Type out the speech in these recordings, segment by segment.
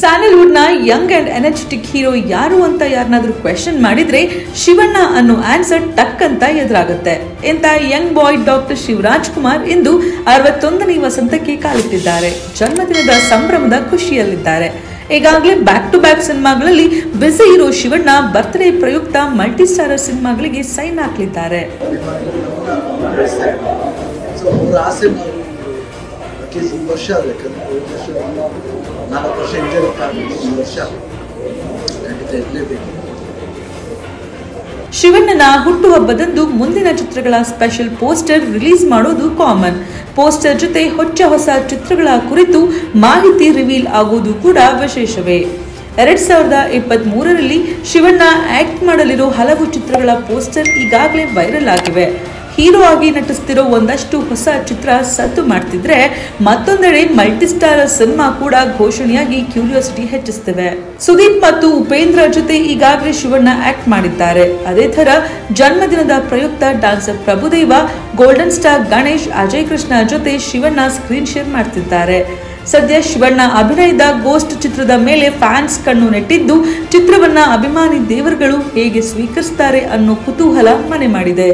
ಸ್ಯಾನಲ್ವುಡ್ ನ Young and energetic hero ಯಾರು ಅಂತ ಯಾರನ್ನಾದ್ರೂ ಕ್ವೆಶನ್ ಮಾಡಿದ್ರೆ ಶಿವಣ್ಣ ಅನ್ನೋ ಆನ್ಸರ್ ಟಕ್ ಅಂತ ಎದುರಾಗುತ್ತೆ ಇಂಥ young boy doctor Shivaraj Kumar ಇಂದು ಅರವತ್ತೊಂದನೇ ವಸಂತಕ್ಕೆ ಕಾಲಿಟ್ಟಿದ್ದಾರೆ ಜನ್ಮದಿನದ ಸಂಭ್ರಮದ ಖುಷಿಯಲ್ಲಿದ್ದಾರೆ ಈಗಾಗಲೇ ಬ್ಯಾಕ್ ಟು ಬ್ಯಾಕ್ ಸಿನಿಮಾಗಳಲ್ಲಿ ಬ್ಯುಸಿ ಇರೋ ಶಿವಣ್ಣ ಬರ್ತ್ಡೇ ಪ್ರಯುಕ್ತ ಮಲ್ಟಿ ಸ್ಟಾರರ್ ಸಿನಿಮಾಗಳಿಗೆ ಸೈನ್ ಹಾಕ್ಲಿದ್ದಾರೆ ಸೊ ಅವ್ರ ಆಸೆ ನಾವು ಅಟ್ಲೀಸ್ಟ್ ಈ ವರ್ಷ ಯಾಕಂದರೆ ಹೋದ ವರ್ಷ ನಾಲ್ಕು ವರ್ಷ ಇಂಜಿನಿಯರ್ ಈ ವರ್ಷ ಖಂಡಿತ ಇರಲೇಬೇಕು ಶಿವಣ್ಣನ ಹುಟ್ಟುಹಬ್ಬದಂದು ಮುಂದಿನ ಚಿತ್ರಗಳ ಸ್ಪೆಷಲ್ ಪೋಸ್ಟರ್ ರಿಲೀಸ್ ಮಾಡೋದು ಕಾಮನ್ ಪೋಸ್ಟರ್ ಜೊತೆ ಹೊಚ್ಚ ಹೊಸ ಚಿತ್ರಗಳ ಕುರಿತು ಮಾಹಿತಿ ರಿವೀಲ್ ಆಗೋದು ಕೂಡ ವಿಶೇಷವೇ ಎರಡ್ ಸಾವಿರದ ಇಪ್ಪತ್ತ್ ಮೂರರಲ್ಲಿ ಶಿವಣ್ಣ ಆಕ್ಟ್ ಮಾಡಲಿರೋ ಹಲವು ಚಿತ್ರಗಳ ಪೋಸ್ಟರ್ ಈಗಾಗಲೇ ವೈರಲ್ ಆಗಿವೆ ಹೀರೋ ಆಗಿ ನಟಿಸ್ತಿರೋ ಒಂದಷ್ಟು ಹೊಸ ಚಿತ್ರ ಸದ್ದು ಮಾಡ್ತಿದ್ರೆ ಮತ್ತೊಂದೆಡೆ ಮಲ್ಟಿಸ್ಟಾರ್ ಸಿನಿಮಾ ಕೂಡ ಘೋಷಣೆಯಾಗಿ ಕ್ಯೂರಿಯಾಸಿಟಿ ಹೆಚ್ಚಿಸ್ತಿವೆ ಸುದೀಪ್ ಮತ್ತು ಉಪೇಂದ್ರ ಜೊತೆ ಈಗಾಗಲೇ ಶಿವಣ್ಣ ಆಕ್ಟ್ ಮಾಡಿದ್ದಾರೆ ಅದೇ ತರ ಜನ್ಮದಿನದ ಪ್ರಯುಕ್ತ dancer Prabhudeva golden star Ganesh Ajay Krishna ಜೊತೆ ಶಿವಣ್ಣ ಸ್ಕ್ರೀನ್ ಶೇರ್ ಮಾಡ್ತಿದ್ದಾರೆ ಸದ್ಯ ಶಿವಣ್ಣ ಅಭಿನಯದ ಗೋಸ್ಟ್ ಚಿತ್ರದ ಮೇಲೆ ಫ್ಯಾನ್ಸ್ ಕಣ್ಣು ನೆಟ್ಟಿದ್ದು ಚಿತ್ರವನ್ನ ಅಭಿಮಾನಿ ದೇವರುಗಳು ಹೇಗೆ ಸ್ವೀಕರಿಸ್ತಾರೆ ಅನ್ನೋ ಕುತೂಹಲ ಮನೆ ಮಾಡಿದೆ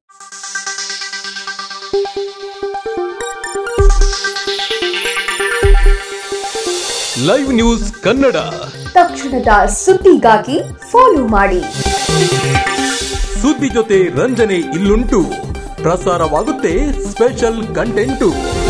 ಲೈವ್ ನ್ಯೂಸ್ ಕನ್ನಡ ತಕ್ಷಣದ ಸುದ್ದಿಗಾಗಿ ಫಾಲೋ ಮಾಡಿ ಸುದ್ದಿ ಜೊತೆ ರಂಜನೆ ಇಲ್ಲುಂಟು ಪ್ರಸಾರವಾಗುತ್ತೆ ಸ್ಪೆಷಲ್ ಕಂಟೆಂಟು